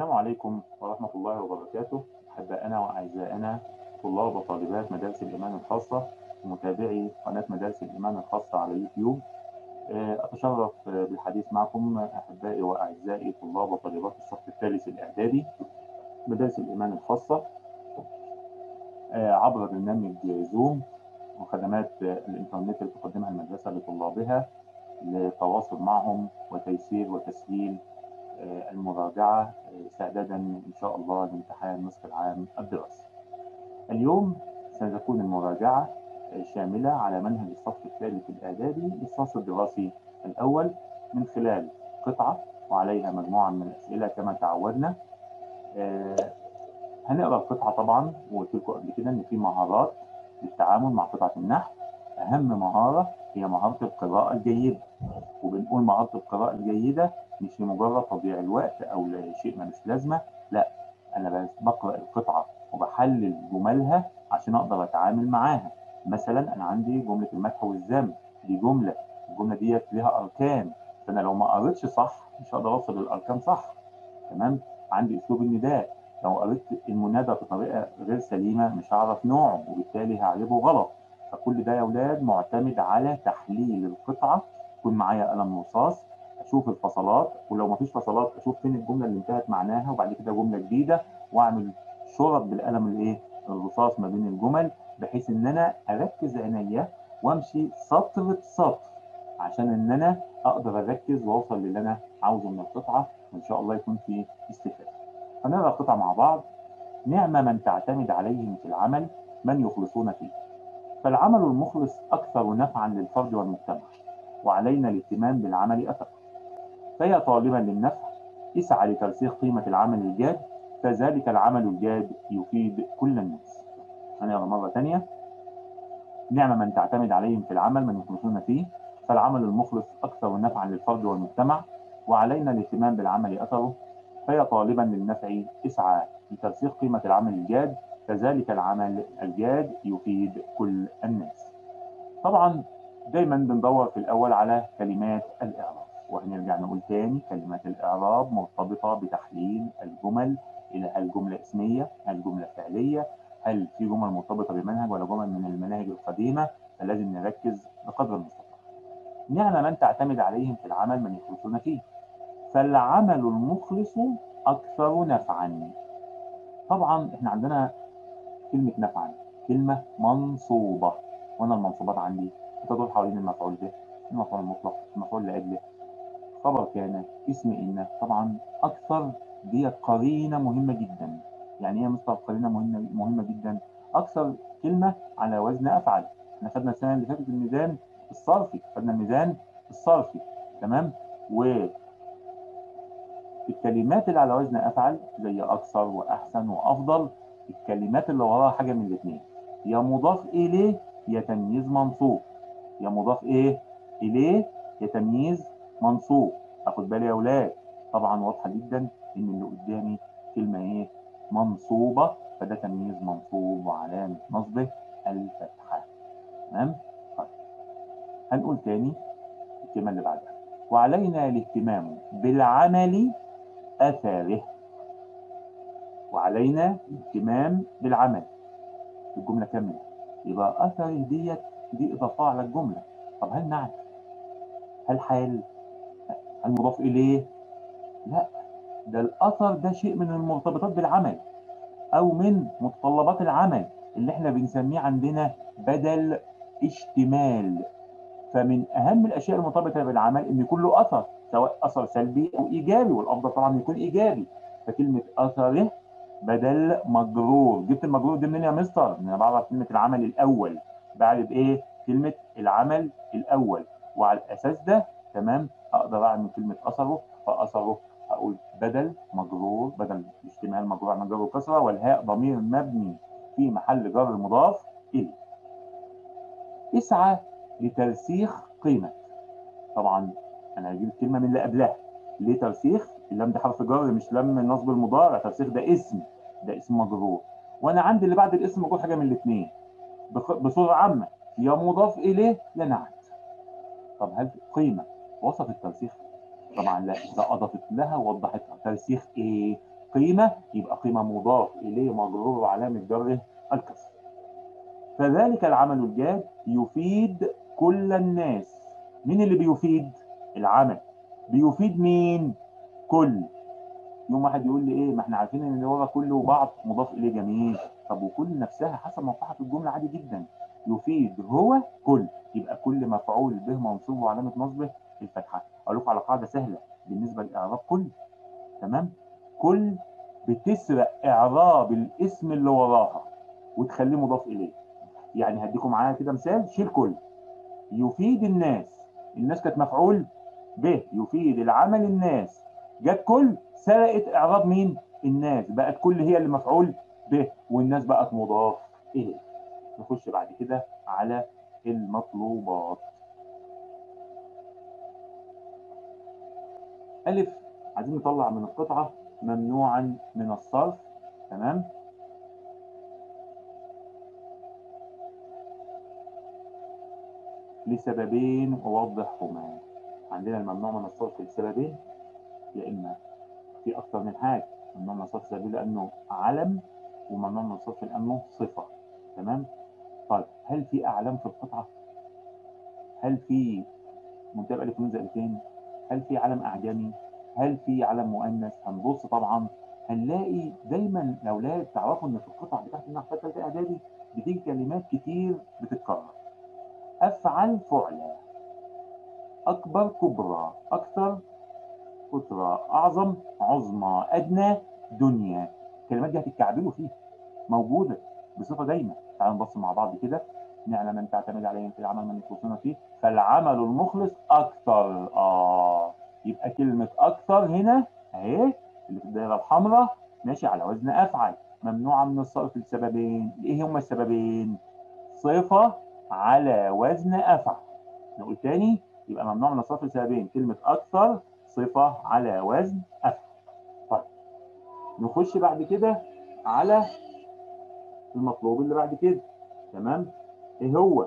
السلام عليكم ورحمة الله وبركاته أحبائنا وأعزائنا طلاب وطالبات مدارس الإيمان الخاصة ومتابعي قناة مدارس الإيمان الخاصة على يوتيوب آه، أتشرف آه، بالحديث معكم أحبائي وأعزائي طلاب وطالبات الصف الثالث الإعدادي مدارس الإيمان الخاصة آه، عبر برنامج زوم وخدمات آه، الإنترنت اللي تقدمها المدرسة لطلابها للتواصل معهم وتيسير وتسهيل آه، المراجعة آه، استعدادا إن شاء الله لامتحان نصف العام الدراسي. اليوم ستكون المراجعة آه، شاملة على منهج الصف الثالث الإعدادي للصف الدراسي الأول من خلال قطعة وعليها مجموعة من الأسئلة كما تعودنا. آه، هنقرأ القطعة طبعا وقلت لكم قبل كده إن في مهارات للتعامل مع قطعة النحو. أهم مهارة هي مهارة القراءة الجيدة. وبنقول مهارة القراءة الجيدة مش لمجرد تضييع الوقت او لشيء ملوش لازمه لا انا بس بقرا القطعه وبحلل جملها عشان اقدر اتعامل معاها مثلا انا عندي جمله المدح والذم دي جمله الجمله ديت ليها اركان فانا لو ما قريتش صح مش هقدر اوصل للاركان صح تمام عندي اسلوب النداء لو قريت المنادى بطريقه غير سليمه مش هعرف نوعه وبالتالي هعربه غلط فكل ده يا اولاد معتمد على تحليل القطعه يكون معايا قلم رصاص اشوف الفصلات ولو ما فيش فصلات اشوف فين الجمله اللي انتهت معناها وبعد كده جمله جديده واعمل شرط بالقلم الايه الرصاص ما بين الجمل بحيث ان انا اركز عينيا وامشي سطر سطر عشان ان انا اقدر اركز واوصل للي انا عاوزه من القطعه وان شاء الله يكون في استفاده. هنقرا القطعه مع بعض. نعم من تعتمد عليهم في العمل من يخلصون فيه. فالعمل المخلص اكثر نفعا للفرد والمجتمع وعلينا الاهتمام بالعمل اكثر. فيا طالبا للنفع اسعى لترسيخ قيمة العمل الجاد فذلك العمل الجاد يفيد كل الناس هنقرا مرة تانية نعم من تعتمد عليهم في العمل من يخلصون فيه فالعمل المخلص أكثر نفعا للفرد والمجتمع وعلينا الاهتمام بالعمل أثره فيا طالبا للنفع اسعى لترسيخ قيمة العمل الجاد فذلك العمل الجاد يفيد كل الناس طبعا دايما بندور في الأول على كلمات الإعراب وهنرجع نقول تاني كلمات الإعراب مرتبطة بتحليل الجمل إلى هل جملة اسمية هل جملة فعلية هل في جمل مرتبطة بمنهج ولا جمل من المناهج القديمة فلازم نركز بقدر المستطاع نعم من تعتمد عليهم في العمل من يخلصون فيه فالعمل المخلص أكثر نفعا طبعا احنا عندنا كلمة نفعا كلمة منصوبة وانا المنصوبات عندي بتدور حوالين المفعول به المفعول المطلق المفعول لأجله خبر كان اسم إن طبعا أكثر دي قرينة مهمة جدا يعني إيه يا مستر قرينة مهمة مهمة جدا أكثر كلمة على وزن أفعل احنا خدنا السنة اللي فاتت الميزان الصرفي خدنا الميزان الصرفي تمام و الكلمات اللي على وزن أفعل زي أكثر وأحسن وأفضل الكلمات اللي وراها حاجة من الاثنين يا مضاف إليه يا تمييز منصوب يا مضاف إيه إليه يا تمييز منصوب اخد بالي يا اولاد طبعا واضحه جدا ان اللي قدامي كلمه ايه منصوبه فده تمييز منصوب وعلامه نصبه الفتحه تمام طيب هنقول تاني الكلمه اللي بعدها وعلينا الاهتمام بالعمل اثره وعلينا الاهتمام بالعمل الجمله كامله يبقى اثره ديت دي اضافه على الجمله طب هل نعرف هل حال هل مضاف إليه؟ لا ده الأثر ده شيء من المرتبطات بالعمل أو من متطلبات العمل اللي احنا بنسميه عندنا بدل اشتمال فمن أهم الأشياء المرتبطة بالعمل إن يكون له أثر سواء أثر سلبي أو إيجابي والأفضل طبعا يكون إيجابي فكلمة أثره بدل مجرور جبت المجرور دي منين يا مستر؟ أنا بعرف كلمة العمل الأول بعرف إيه؟ كلمة العمل الأول وعلى الأساس ده تمام اقدر اعمل كلمه اثره فاثره هقول بدل مجرور بدل اشتمال مجرور على جر وكسره والهاء ضمير مبني في محل جر مضاف اليه. اسعى لترسيخ قيمه. طبعا انا هجيب الكلمه من اللي قبلها. ليه ترسيخ؟ اللام ده حرف جر مش لام نصب المضارع، ترسيخ ده اسم ده اسم مجرور. وانا عندي اللي بعد الاسم مجرور حاجه من الاثنين. بصوره عامه يا مضاف اليه يا نعت. طب هل قيمه وصف الترسيخ طبعا لا ده اضافت لها ووضحتها ترسيخ ايه قيمة يبقى قيمة مضاف إليه مجرور وعلامة جره الكسر فذلك العمل الجاد يفيد كل الناس مين اللي بيفيد العمل بيفيد مين كل يوم واحد يقول لي ايه ما احنا عارفين ان اللي ورا كل وبعض مضاف اليه جميل طب وكل نفسها حسب موقعها في الجمله عادي جدا يفيد هو كل يبقى كل مفعول به منصوب وعلامه نصبه الفتحه اقول لكم على قاعده سهله بالنسبه لاعراب كل تمام كل بتسرق اعراب الاسم اللي وراها وتخليه مضاف اليه يعني هديكم معايا كده مثال شيل كل يفيد الناس الناس كانت مفعول به يفيد العمل الناس جت كل سرقت اعراب مين الناس بقت كل هي اللي مفعول به والناس بقت مضاف اليه نخش بعد كده على المطلوبات ألف عايزين نطلع من القطعة ممنوعا من الصرف تمام لسببين أوضحهما عندنا الممنوع من الصرف لسببين يا إما في أكثر من حاجة ممنوع من الصرف لسببين لأنه علم وممنوع من الصرف لأنه صفة تمام طيب هل في أعلام في القطعة؟ هل في منتهى ألف ونون زائدتين؟ هل في علم أعجمي؟ هل في علم مؤنث؟ هنبص طبعا هنلاقي دايما الأولاد تعرفوا إن في القطع بتاعت النحو الثالثة إعدادي بتيجي كلمات كتير بتتكرر. أفعل فعلى أكبر كبرى أكثر كثرى أعظم عظمى أدنى دنيا الكلمات دي هتتكعبلوا فيها موجودة بصفة دايمة تعالوا نبص مع بعض كده نعلم من تعتمد عليه في العمل من يخلصون فيه فالعمل المخلص أكثر آه يبقى كلمة أكثر هنا أهي اللي في الدائرة الحمراء ماشي على وزن أفعل ممنوعة من الصرف لسببين إيه هما السببين؟ صفة على وزن أفعل نقول تاني يبقى ممنوع من الصرف لسببين كلمة أكثر صفة على وزن أفعل طيب نخش بعد كده على المطلوب اللي بعد كده تمام ايه هو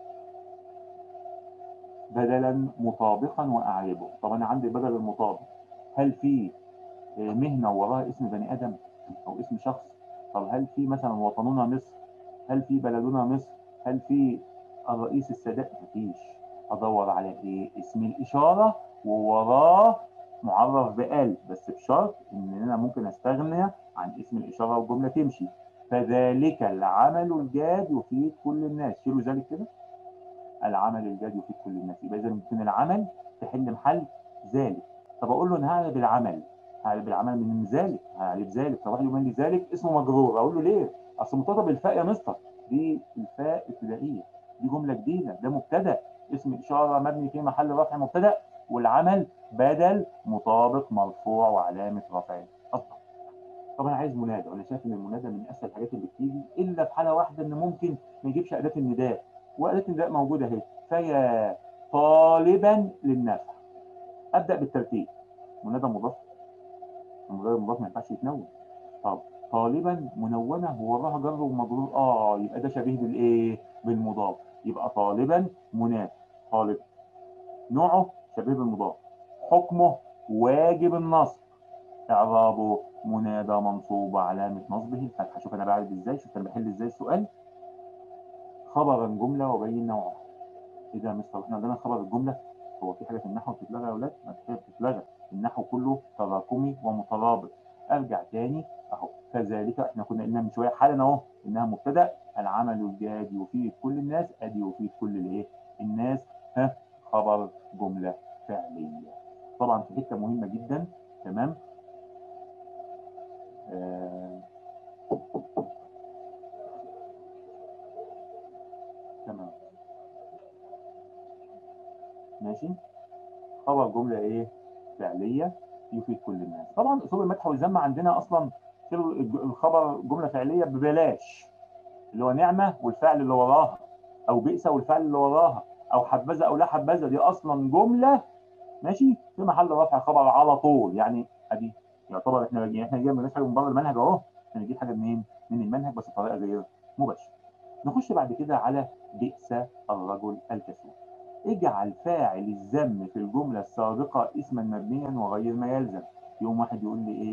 بدلا مطابقا واعربه طب انا عندي بدل المطابق هل في مهنه وراها اسم بني ادم او اسم شخص طب هل في مثلا وطننا مصر هل في بلدنا مصر هل في الرئيس السادات مفيش ادور على ايه اسم الاشاره ووراه معرف بال بس بشرط ان انا ممكن استغنى عن اسم الاشاره والجمله تمشي فذلك العمل الجاد يفيد كل الناس شيلوا ذلك كده العمل الجاد يفيد كل الناس يبقى اذا ممكن العمل تحل محل ذلك طب اقول له انا هعرب العمل هعرب العمل من ذلك هعرب ذلك طب واحد يقول لي ذلك اسمه مجرور اقول له ليه؟ اصل مرتبط بالفاء يا مستر دي الفاء ابتدائيه دي جمله جديده ده مبتدا اسم اشاره مبني في محل رفع مبتدا والعمل بدل مطابق مرفوع وعلامه رفعه اصلا طب انا عايز منادى وانا شايف ان المنادى من اسهل الحاجات اللي بتيجي الا في حاله واحده ان ممكن ما يجيبش اداه النداء واداه النداء موجوده اهي فيا طالبا للنفع ابدا بالترتيب منادى مضاف المنادى المضاف ما ينفعش يتنون طب طالبا منونه ووراها جر ومجرور اه يبقى ده شبيه بالايه بالمضاف يبقى طالبا منادى طالب نوعه شبيه بالمضاف حكمه واجب النصب اعرابه منادى منصوب وعلامة نصبه الفتحة شوف أنا بعرف إزاي شوف أنا بحل إزاي السؤال خبرا جملة وبين نوعها إذا يا مستر إحنا عندنا خبر الجملة هو في حاجة في النحو بتتلغى يا أولاد؟ ما في حاجة بتتلغى النحو كله تراكمي ومترابط أرجع تاني أهو كذلك إحنا كنا قلنا من شوية حالا أهو إنها مبتدأ العمل الجاد يفيد كل الناس أدي يفيد كل الإيه؟ الناس ها خبر جملة فعلية طبعا في حتة مهمة جدا تمام آه. تمام ماشي خبر جملة ايه فعلية يفيد كل الناس طبعا اسلوب المدح والذم عندنا اصلا الخبر جملة فعلية ببلاش اللي هو نعمة والفعل اللي وراها او بئس والفعل اللي وراها او حبذا او لا حبذا دي اصلا جملة ماشي في محل رفع خبر على طول يعني ادي يعتبر احنا احنا جايين ما حاجه من بره المنهج اهو احنا نجيب حاجه منين؟ من المنهج بس بطريقه غير مباشره. نخش بعد كده على بئس الرجل الكسول. اجعل فاعل الذم في الجمله السابقه اسما مبنيا وغير ما يلزم. يوم واحد يقول لي ايه؟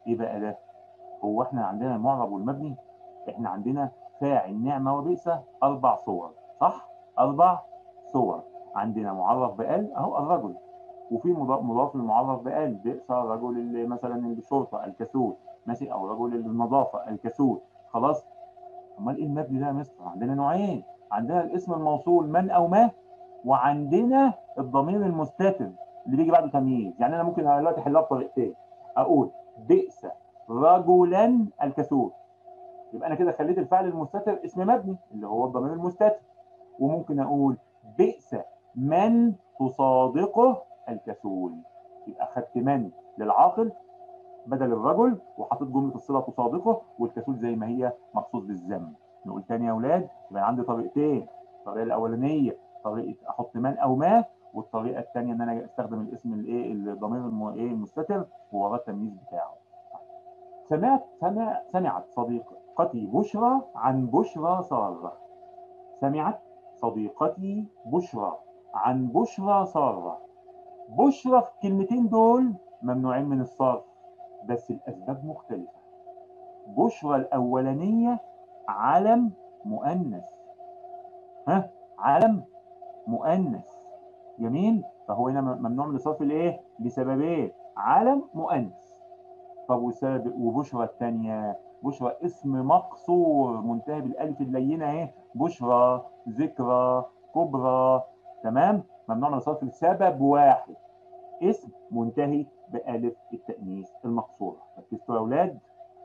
ايه بقى ده هو احنا عندنا المعرب والمبني احنا عندنا فاعل نعمه وبئس اربع صور صح اربع صور عندنا معرف بال اهو الرجل وفي مضاف مضاف للمعرف بال بئس الرجل اللي مثلا الشرطه الكسول ماشي او رجل النظافه الكسول خلاص امال ايه المبني ده يا مستر عندنا نوعين عندنا الاسم الموصول من او ما وعندنا الضمير المستتر اللي بيجي بعده تمييز يعني انا ممكن دلوقتي احلها بطريقتين اقول بئس رجلا الكسول يبقى انا كده خليت الفعل المستتر اسم مبني اللي هو الضمير المستتر وممكن اقول بئس من تصادقه الكسول يبقى خدت من للعاقل بدل الرجل وحطيت جمله الصله تصادقه والكسول زي ما هي مخصوص بالذم نقول تاني يا اولاد يبقى عندي طريقتين الطريقه الاولانيه طريقه احط من او ما والطريقه الثانيه ان انا استخدم الاسم الايه الضمير الايه المستتر ووراه التمييز بتاعه سمعت سمع سمعت صديقتي بشرى عن بشرى ساره سمعت صديقتي بشرى عن بشرى ساره بشرى في الكلمتين دول ممنوعين من الصرف بس الاسباب مختلفه بشرى الاولانيه علم مؤنث ها علم مؤنث جميل فهو هنا ممنوع من الصرف الايه لسببين علم مؤنث طب وسبب وبشرى الثانيه بشرى اسم مقصور منتهي بالالف اللينه اهي بشرى ذكرى كبرى تمام ممنوع من الصرف لسبب واحد اسم منتهي بألف التأنيث المقصورة ركزتوا يا أولاد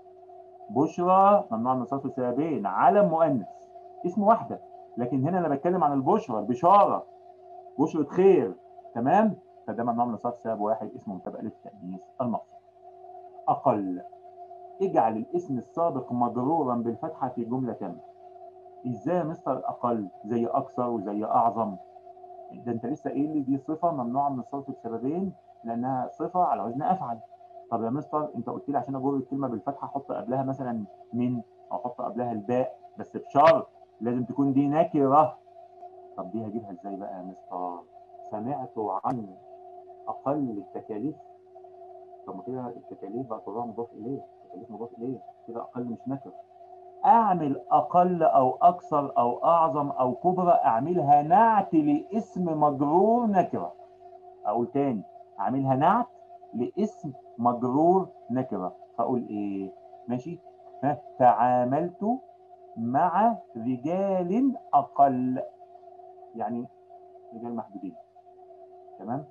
بشرى ممنوع من الصرف لسببين علم مؤنث اسم واحدة لكن هنا أنا بتكلم عن البشرى البشارة بشرة خير تمام فده ممنوع من الصرف لسبب واحد اسمه منتهي بألف التأنيث المقصورة أقل اجعل الاسم السابق مجرورا بالفتحة في جملة كاملة ازاي يا مستر اقل زي اكثر وزي اعظم ده انت لسه قايل لي دي صفه ممنوعه من الصرف بسببين لانها صفه على وزن افعل طب يا مستر انت قلت لي عشان اجر الكلمه بالفتحه احط قبلها مثلا من او احط قبلها الباء بس بشرط لازم تكون دي نكره طب دي هجيبها ازاي بقى يا مستر سمعت عن اقل التكاليف طب ما كده التكاليف بقى طبعا مضاف اليه التكاليف مضاف اليه كده اقل مش نكره اعمل اقل او اكثر او اعظم او كبرى اعملها نعت لاسم مجرور نكره اقول تاني اعملها نعت لاسم مجرور نكره فاقول ايه ماشي ها تعاملت مع رجال اقل يعني رجال محدودين تمام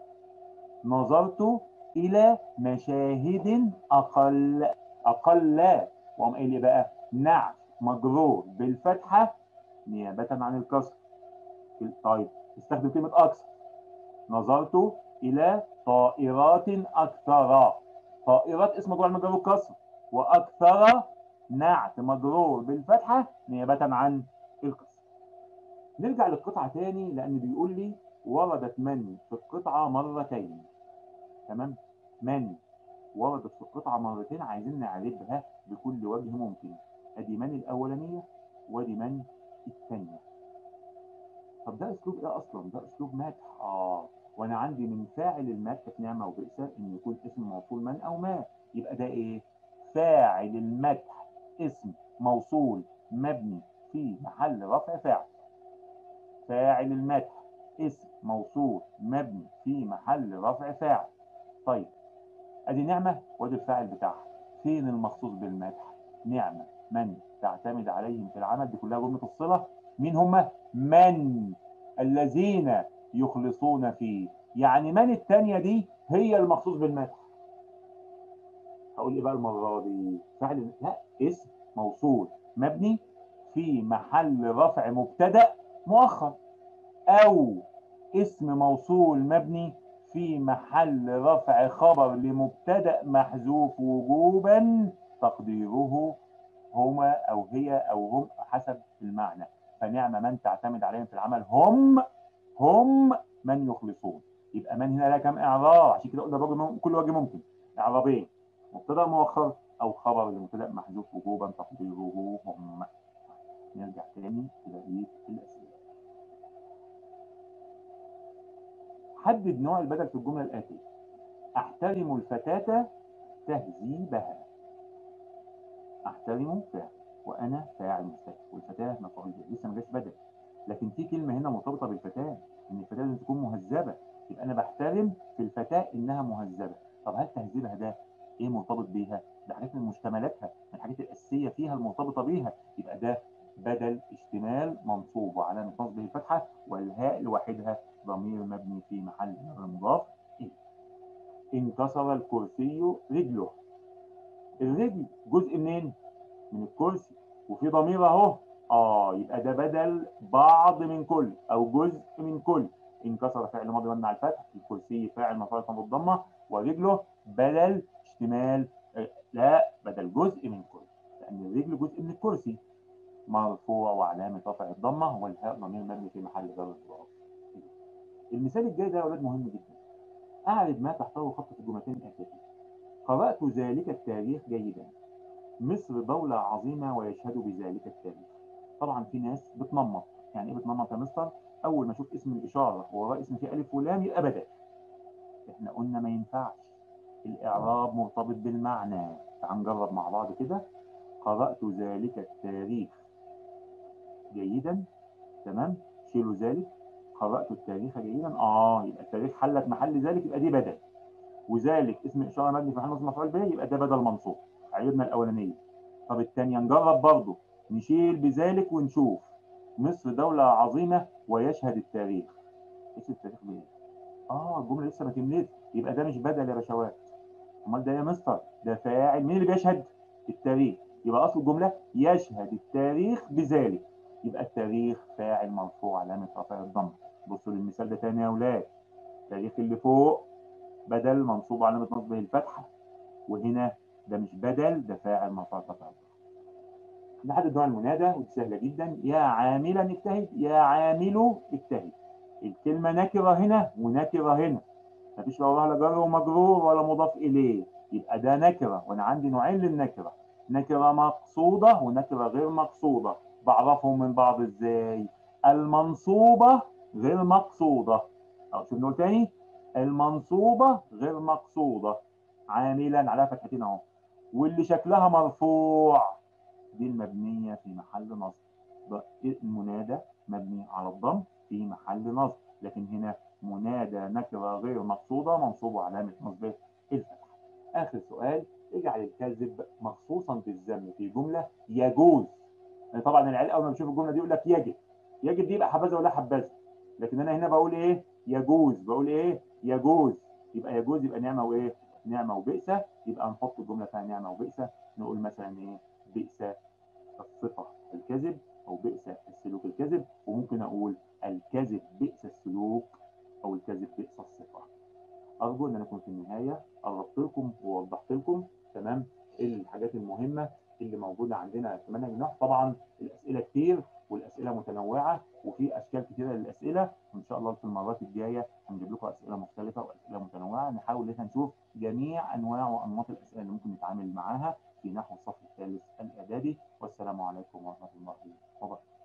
نظرت الى مشاهد اقل اقل وقام قايل ايه بقى نعت مجرور بالفتحة نيابة عن الكسر طيب استخدم كلمة أكثر نظرت إلى طائرات أكثر طائرات اسم مجرور مجرور الكسر وأكثر نعت مجرور بالفتحة نيابة عن الكسر نرجع للقطعة تاني لأن بيقول لي وردت من في القطعة مرتين تمام من وردت في القطعة مرتين عايزين نعربها بكل وجه ممكن ادي من الاولانيه وادي من الثانيه طب ده اسلوب ايه اصلا ده اسلوب مدح اه وانا عندي من فاعل المدح في نعمه وبئس ان يكون اسم موصول من او ما يبقى ده ايه فاعل المدح اسم موصول مبني في محل رفع فاعل فاعل المدح اسم موصول مبني في محل رفع فاعل طيب ادي نعمه وادي الفاعل بتاعها فين المخصوص بالمدح نعمه من تعتمد عليهم في العمل دي كلها جمله الصله مين هم من الذين يخلصون فيه يعني من الثانيه دي هي المخصوص بالمدح هقول ايه بقى المره دي فعل لا اسم موصول مبني في محل رفع مبتدا مؤخر او اسم موصول مبني في محل رفع خبر لمبتدا محذوف وجوبا تقديره هما او هي او هم حسب المعنى فنعم من تعتمد عليهم في العمل هم هم من يخلصون يبقى من هنا لها كم اعراب عشان كده قلنا برضه كل وجه ممكن اعرابين مبتدا مؤخر او خبر لمبتدا محذوف وجوبا تقديره هم نرجع تاني لبقيه الاسئله حدد نوع البدل في الجمله الاتيه احترم الفتاه تهذيبها احترمه فاعل وانا فاعل مستتر والفتاه مفعول به لسه ما جاش بدل لكن في كلمه هنا مرتبطه بالفتاه ان الفتاه لازم تكون مهذبه يبقى انا بحترم في الفتاه انها مهذبه طب هل تهذيبها ده ايه مرتبط بيها؟ ده حاجات من مشتملاتها من الحاجات الاساسيه فيها المرتبطه بيها يبقى ده بدل اشتمال منصوب وعلامه نصبه الفتحه والهاء لوحدها ضمير مبني في محل جر مضاف اليه. انكسر الكرسي رجله. الرجل جزء منين؟ من الكرسي وفي ضمير اهو اه يبقى ده بدل بعض من كل او جزء من كل انكسر فعل ماضي مبني على الفتح الكرسي فاعل مرفوع بالضمه ورجله بدل اشتمال لا بدل جزء من كل لان الرجل جزء من الكرسي مرفوع وعلامه رفع الضمه والهاء ضمير مبني في محل جر مضاف المثال الجاي ده يا اولاد مهم جدا اعرض ما تحته خط في الجملتين الاتيتين قرات ذلك التاريخ جيدا مصر دولة عظيمة ويشهد بذلك التاريخ طبعا في ناس بتنمط يعني ايه بتنمط يا مستر اول ما اشوف اسم الاشاره ووراه اسم فيه الف ولام يبقى بدل احنا قلنا ما ينفعش الاعراب مرتبط بالمعنى تعال نجرب مع بعض كده قرات ذلك التاريخ جيدا تمام شيلوا ذلك قرات التاريخ جيدا اه يبقى التاريخ حلت محل ذلك يبقى دي بدل وذلك اسم اشاره مبني في محل نصب مفعول به يبقى ده بدل منصوب عيبنا الاولانيه طب الثانيه نجرب برضه نشيل بذلك ونشوف مصر دولة عظيمة ويشهد التاريخ ايش التاريخ بايه؟ اه الجملة لسه ما كملتش يبقى ده مش بدل يا باشوات امال ده يا مستر ده فاعل مين اللي بيشهد؟ التاريخ يبقى اصل الجملة يشهد التاريخ بذلك يبقى التاريخ فاعل مرفوع علامة رفع الضم بصوا للمثال ده تاني يا اولاد التاريخ اللي فوق بدل منصوب علامة نصبه الفتحة وهنا ده مش بدل ده فاعل مرفوع رفع الضم نحدد نوع المنادى ودي سهله جدا يا عاملا اجتهد يا عامل اجتهد الكلمه نكره هنا ونكره هنا مفيش وراها لا جر ومجرور ولا مضاف اليه يبقى ده نكره وانا عندي نوعين للنكره نكره مقصوده ونكره غير مقصوده بعرفهم من بعض ازاي المنصوبه غير مقصوده او شوف نقول تاني المنصوبه غير مقصوده عاملا على فتحتين اهو واللي شكلها مرفوع دي المبنية في محل نصب المنادى مبني على الضم في محل نصب لكن هنا منادى نكرة غير مقصودة منصوب علامة نصبه الفتح آخر سؤال اجعل الكذب مخصوصا بالذم في جملة يجوز يعني طبعا العيال أول ما بيشوف الجملة دي يقول لك يجب يجب دي يبقى حبذا ولا حبذا لكن أنا هنا بقول إيه يجوز بقول إيه يجوز يبقى يجوز يبقى نعمة وإيه نعمة وبئسة يبقى نحط الجملة فيها نعمة وبئسة نقول مثلا إيه بئس الصفة الكذب أو بئس السلوك الكذب وممكن أقول الكذب بئس السلوك أو الكذب بئس الصفة أرجو إن أنا أكون في النهاية قربت لكم ووضحت لكم تمام الحاجات المهمة اللي موجودة عندنا في منهج النحو طبعا الأسئلة كتير والأسئلة متنوعة وفي أشكال كتيرة للأسئلة وإن شاء الله في المرات الجاية هنجيب لكم أسئلة مختلفة وأسئلة متنوعة نحاول إن احنا نشوف جميع أنواع وأنماط الأسئلة اللي ممكن نتعامل معاها في نحو الصف الثالث الإعدادي والسلام عليكم ورحمة الله وبركاته